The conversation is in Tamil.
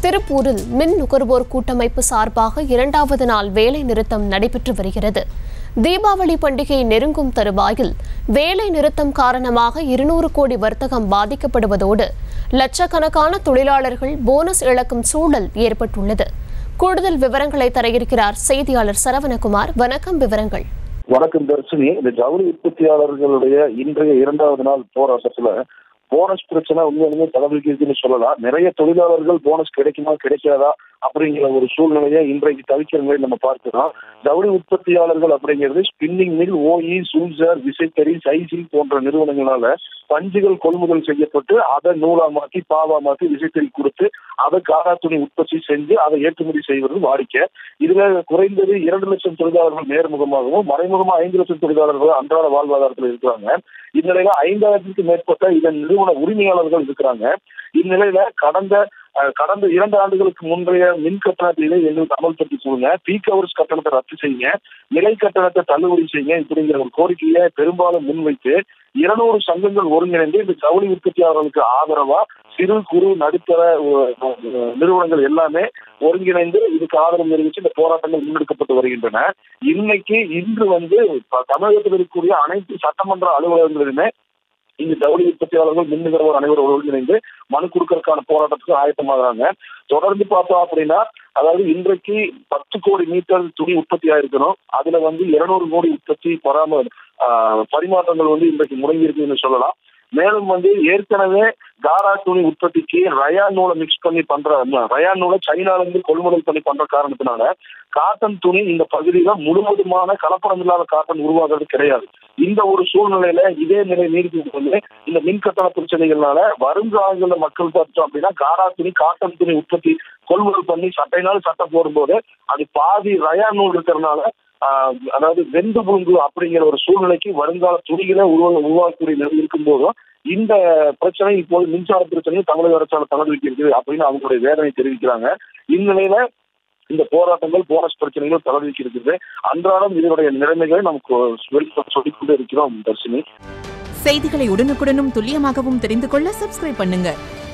திருப்பூரில் மின் நுகர்வோர் கூட்டமைப்பு சார்பாக இரண்டாவது நாள் வேலை நிறுத்தம் நடைபெற்று வருகிறது தீபாவளி பண்டிகை நெருங்கும் தருவாயில் வேலை நிறுத்தம் காரணமாக இருநூறு கோடி வர்த்தகம் பாதிக்கப்படுவதோடு லட்சக்கணக்கான தொழிலாளர்கள் போனஸ் இழக்கும் சூழல் ஏற்பட்டுள்ளது கூடுதல் விவரங்களை தர இருக்கிறார் செய்தியாளர் சரவணகுமார் வணக்கம் விவரங்கள் வணக்கம் தர்ஷினி இந்த ஜவுளி உற்பத்தியாளர்களுடைய இன்றைய இரண்டாவது நாள் போராட்டத்துல போனஸ் பிரச்சனை உண்மையிலுமே தலைவிக்குன்னு சொல்லலாம் நிறைய தொழிலாளர்கள் போனஸ் கிடைக்குமா கிடைக்காதா அப்படிங்கிற ஒரு சூழ்நிலையை இன்றைக்கு தவிக்கிற நிலையை நம்ம பார்க்கிறோம் ஜவுளி உற்பத்தியாளர்கள் அப்படிங்கிறது ஸ்பின்னிங் மில் ஓஇ சூசர் விசைத்தறி சைசில் போன்ற நிறுவனங்களால பஞ்சுகள் கொள்முதல் செய்யப்பட்டு அதை நூலா மாற்றி பாவா மாற்றி விசைத்தறி கொடுத்து அதை காரா துணி உற்பத்தி செஞ்சு அதை ஏற்றுமதி செய்வது வாடிக்கை இதுல குறைந்தது இரண்டு லட்சம் தொழிலாளர்கள் நேர்முகமாகவும் மறைமுகமா ஐந்து லட்சம் தொழிலாளர்கள் அன்றாட வாழ்வாதாரத்தில் இருக்கிறாங்க இந்நிலையில ஐந்தாயிரத்துக்கு மேற்பட்ட இதன் நிறுவன உரிமையாளர்கள் இருக்கிறாங்க இந்நிலையில கடந்த அஹ், கடந்த இரண்டு ஆண்டுகளுக்கு முந்தைய மின் கட்டணத்திலே எங்களுக்கு அமல்படுத்தி சொல்லுங்க பீக் ஹவர்ஸ் கட்டணத்தை ரத்து செய்யுங்க நிலை கட்டணத்தை தள்ளுபடி செய்யுங்க இப்படிங்கிற ஒரு கோரிக்கையை பெரும்பாலும் முன்வைத்து இருநூறு சங்கங்கள் ஒருங்கிணைந்து இந்த ஜவுளி உற்பத்தியாளர்களுக்கு ஆதரவா சிறு குறு நடுத்தர அஹ், அஹ், நிறுவனங்கள் எல்லாமே ஒருங்கிணைந்து இதுக்கு ஆதரவு தெரிவித்து இந்த போராட்டங்கள் முன்னெடுக்கப்பட்டு வருகின்றன இன்னைக்கு இன்று வந்து ப- தமிழகத்தில் இருக்கக்கூடிய அனைத்து சட்டமன்ற அலுவலகங்களிலுமே இந்த ஜவுளி உற்பத்தியாளர்கள் மின் நுகர்வோர் அனைவரும் ஒருங்கிணைந்து மனு கொடுக்கறதுக்கான போராட்டத்துக்கு ஆயத்தமாகறாங்க தொடர்ந்து பார்த்தோம் அப்படின்னா அதாவது இன்றைக்கு பத்து கோடி மீட்டர் துணி உற்பத்தி ஆயிருக்கணும் அதுல வந்து இருநூறு கோடி உற்பத்தி பராம ஆஹ், பரிமாற்றங்கள் வந்து இன்றைக்கு முடங்கி இருக்குன்னு சொல்லலாம் மேலும் வந்து ஏற்கனவே காரா துணி உற்பத்திக்கு ரயான் நூலை மிக்ஸ் பண்ணி பண்ற ம, ரயான் நூலை சைனால இருந்து கொள்முதல் பண்ணி பண்ற காரணத்தினால காட்டன் துணி இந்த பகுதியில முழுவதுமான கலப்படம் இல்லாத காட்டன் உருவாகிறது கிடையாது இந்த ஒரு சூழ்நிலையில இதே நிலை நீடித்து வந்து இந்த மின் கட்டண பிரச்சனைகள்னால வருங்காலங்களில் மக்கள் பார்த்தோம் அப்படின்னா காரா துணி காட்டன் துணி உற்பத்தி கொள்முதல் பண்ணி சட்டைனாலும் சட்டை போடும்போது அது பாதி ரயான் நூல் இருக்கிறதுனால ஆஹ், அதாவது வெந்து புழுங்கு அப்படிங்கிற ஒரு சூழ்நிலைக்கு வருங்கால துணிகளை உருவா உருவாக்கக்கூடிய நிலை இருக்கும்போதும் இந்த பிரச்சனை இப்போது மின்சார பிரச்சனையும் தமிழக அரசால தலைமைக்கு இருக்குது அப்படின்னு அவங்களுடைய வேதனை தெரிவிக்கிறாங்க இந்நிலையில இந்த போராட்டங்கள் போனஸ் பிரச்சனைகள் தலைமைக்கு இருக்குது அன்றாடம் இதனுடைய நிலைமைகளை நமக்கு வெளி- சொல்லிக் கொண்டு இருக்கிறோம் தர்ஷினி செய்திகளை உடனுக்குடனும் துல்லியமாகவும் தெரிந்து கொள்ள சப்ஸ்கிரைப் பண்ணுங்க